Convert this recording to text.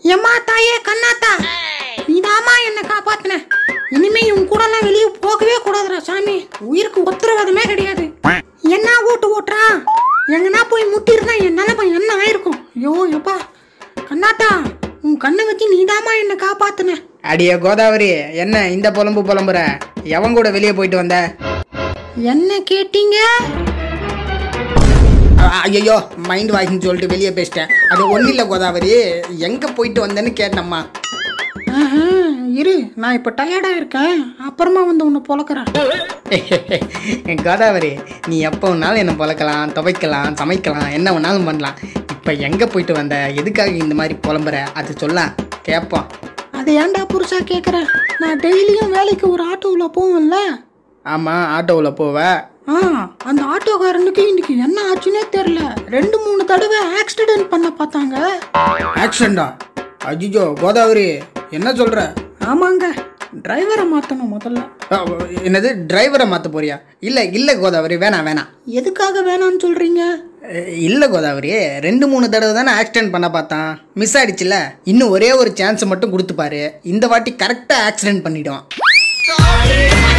எம்மா தாயே கண்ணாத்தா நீதாம்மா என்னை காப்பாத்தின இனிமே உன் கூட எல்லாம் வெளியே போகவே கூடாதுடா சாமி உயிருக்கு உத்தரவாதமே கிடையாது என்ன ஓட்டு ஓட்டுறான் எங்கன்னா போய் முட்டிருந்தா என் நிலைமை என்ன ஆயிருக்கும் ஐயோ எப்பா கண்ணாத்தா உன் கண்ணை வச்சு நீதாம்மா என்னை காப்பாத்துன அடியே கோதாவரி என்ன இந்த புலம்பு புலம்புற எவன் கூட வெளியே போயிட்டு வந்த என்ன கேட்டீங்க ஐயோ மைண்ட் வாய்ஸ்னு சொல்லிட்டு வெளியே பேசிட்டேன் அது ஒன்றும் இல்லை கோதாவரி எங்கே போயிட்டு வந்தேன்னு கேட்டேம்மா ஆஹா, இரு நான் இப்போ டயர்டா இருக்கேன் அப்புறமா வந்து உன்னை பொழக்கிறேன் கோதாவரி நீ எப்போ வேணாலும் என்ன பழக்கலாம் துவைக்கலாம் சமைக்கலாம் என்ன வேணாலும் பண்ணலாம் இப்போ எங்கே போயிட்டு வந்த எதுக்காக இந்த மாதிரி புலம்புற அது சொல்ல கேட்போம் அது ஏன்டா புருஷா கேட்குற நான் டெய்லியும் வேலைக்கு ஒரு ஆட்டோவில் போவேன்ல ஆமாம் ஆட்டோவில் போவ ஆ அந்த ஆட்டோக்காரனுக்கு இன்னைக்கு என்ன ஆச்சுன்னே தெரில ரெண்டு மூணு தடவை ஆக்சிடென்ட் பண்ண பார்த்தாங்க ஆக்சிடெண்டா அஜிஜோ கோதாவரி என்ன சொல்கிற ஆமாங்க டிரைவரை மாற்றணும் முதல்ல என்னது டிரைவரை மாற்ற போறியா இல்லை இல்லை கோதாவரி வேணாம் வேணாம் எதுக்காக வேணாம்னு சொல்கிறீங்க இல்லை கோதாவரி ரெண்டு மூணு தடவை தானே ஆக்சிடென்ட் பண்ண பார்த்தான் மிஸ் ஆயிடுச்சுல இன்னும் ஒரே ஒரு சான்ஸ் மட்டும் கொடுத்துப்பாரு இந்த வாட்டி கரெக்டாக ஆக்சிடென்ட் பண்ணிடுவான்